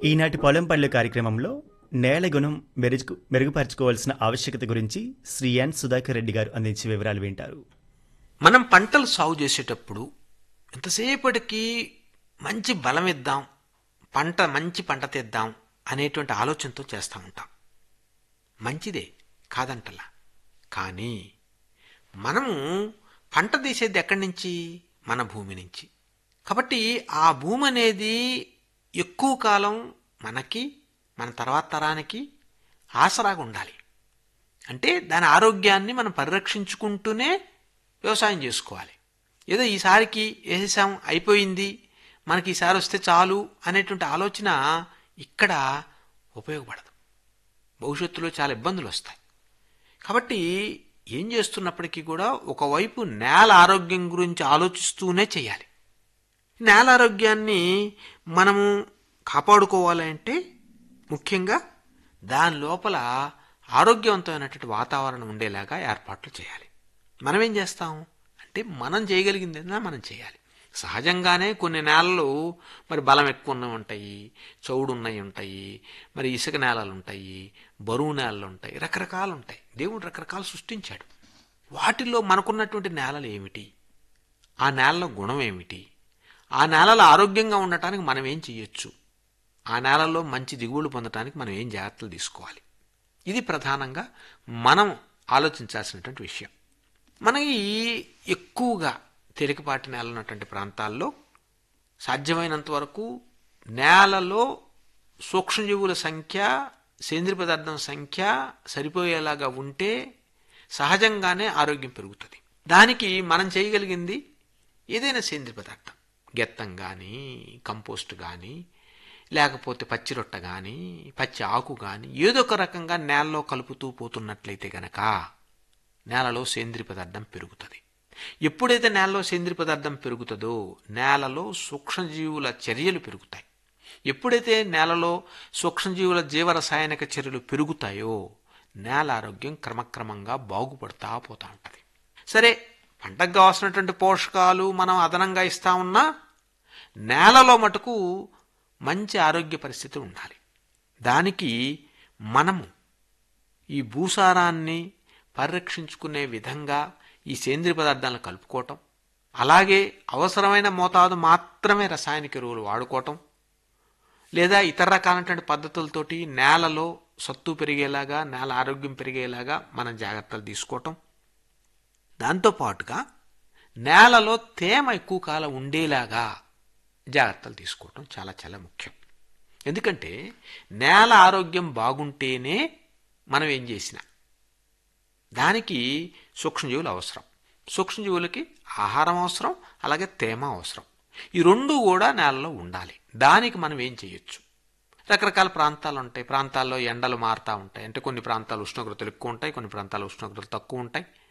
ఈనాటి పొలం పనులు కార్యక్రమంలో నేల గుణం మెరుగు మెరుగుపరచుకోవాల్సిన ఆవశ్యకత గురించి శ్రీ ఎన్ సుధాకర్ రెడ్డి గారు అందించే వివరాలు వింటారు మనం పంటలు సాగు చేసేటప్పుడు ఎంతసేపటికి మంచి బలం ఇద్దాం పంట మంచి పంట తెద్దాం అనేటువంటి ఆలోచనతో చేస్తూ ఉంటాం మంచిదే కాదంటలా కానీ మనము పంట తీసేది ఎక్కడి నుంచి మన భూమి నుంచి కాబట్టి ఆ భూమి అనేది ఎక్కువ కాలం మనకి మన తర్వాత తరానికి ఆసరాగా ఉండాలి అంటే దాని ఆరోగ్యాన్ని మనం పరిరక్షించుకుంటూనే వ్యవసాయం చేసుకోవాలి ఏదో ఈసారికి వేసేసాం అయిపోయింది మనకి ఈసారి వస్తే చాలు అనేటువంటి ఆలోచన ఇక్కడ ఉపయోగపడదు భవిష్యత్తులో చాలా ఇబ్బందులు వస్తాయి కాబట్టి ఏం చేస్తున్నప్పటికీ కూడా ఒకవైపు నేల ఆరోగ్యం గురించి ఆలోచిస్తూనే చేయాలి నేల ఆరోగ్యాన్ని మనము కాపాడుకోవాలంటే ముఖ్యంగా దాని లోపల ఆరోగ్యవంతమైనటువంటి వాతావరణం ఉండేలాగా ఏర్పాట్లు చేయాలి మనం ఏం చేస్తాం అంటే మనం చేయగలిగింది ఏదైనా మనం చేయాలి సహజంగానే కొన్ని నేలలు మరి బలం ఎక్కువ ఉన్నవి ఉంటాయి చౌడు ఉన్నవి ఉంటాయి మరి ఇసుక నేలలు ఉంటాయి బరువు నేలలు ఉంటాయి రకరకాలు ఉంటాయి దేవుడు రకరకాలు సృష్టించాడు వాటిల్లో మనకున్నటువంటి నేలలు ఏమిటి ఆ నేలలో గుణం ఏమిటి ఆ నేలలు ఆరోగ్యంగా ఉండటానికి మనం ఏం చేయొచ్చు ఆ నేలలో మంచి దిగుబడులు పొందడానికి మనం ఏం జాగ్రత్తలు తీసుకోవాలి ఇది ప్రధానంగా మనం ఆలోచించాల్సినటువంటి విషయం మనకి ఎక్కువగా తేలికపాటి నేల ఉన్నటువంటి ప్రాంతాల్లో సాధ్యమైనంత వరకు నేలలో సూక్ష్మజీవుల సంఖ్య సేంద్రియ పదార్థం సంఖ్య సరిపోయేలాగా ఉంటే సహజంగానే ఆరోగ్యం పెరుగుతుంది దానికి మనం చేయగలిగింది ఏదైనా సేంద్రియ పదార్థం గెత్తం కానీ కంపోస్ట్ కానీ లేకపోతే పచ్చి రొట్ట కానీ పచ్చి ఆకు కానీ ఏదో ఒక రకంగా నేలలో కలుపుతూ పోతున్నట్లయితే గనక నేలలో సేంద్రియ పదార్థం పెరుగుతుంది ఎప్పుడైతే నేలలో సేంద్రియ పదార్థం పెరుగుతుందో నేలలో సూక్ష్మజీవుల చర్యలు పెరుగుతాయి ఎప్పుడైతే నేలలో సూక్ష్మజీవుల జీవరసాయనిక చర్యలు పెరుగుతాయో నేల ఆరోగ్యం క్రమక్రమంగా బాగుపడతా పోతా ఉంటుంది సరే పంటకు కావాల్సినటువంటి పోషకాలు మనం అదనంగా ఇస్తా ఉన్నా నేలలో మటుకు మంచి ఆరోగ్య పరిస్థితి ఉండాలి దానికి మనము ఈ భూసారాన్ని పరిరక్షించుకునే విధంగా ఈ సేంద్రియ పదార్థాలను కలుపుకోవటం అలాగే అవసరమైన మోతాదు మాత్రమే రసాయనిక ఎరువులు వాడుకోవటం లేదా ఇతర రకాలైనటువంటి పద్ధతులతోటి నేలలో సత్తు పెరిగేలాగా నేల ఆరోగ్యం పెరిగేలాగా మనం జాగ్రత్తలు తీసుకోవటం దాంతోపాటుగా నేలలో తేమ ఎక్కువ కాలం ఉండేలాగా జాగ్రత్తలు తీసుకోవటం చాలా చాలా ముఖ్యం ఎందుకంటే నేల ఆరోగ్యం బాగుంటేనే మనం ఏం చేసినా దానికి సూక్ష్మజీవులు అవసరం సూక్ష్మజీవులకి ఆహారం అవసరం అలాగే తేమ అవసరం ఈ రెండు కూడా నేలలో ఉండాలి దానికి మనం ఏం చేయొచ్చు రకరకాల ప్రాంతాలు ఉంటాయి ప్రాంతాల్లో ఎండలు మారుతూ ఉంటాయి అంటే కొన్ని ప్రాంతాలు ఉష్ణోగ్రతలు ఎక్కువ ఉంటాయి కొన్ని ప్రాంతాలు ఉష్ణోగ్రతలు తక్కువ ఉంటాయి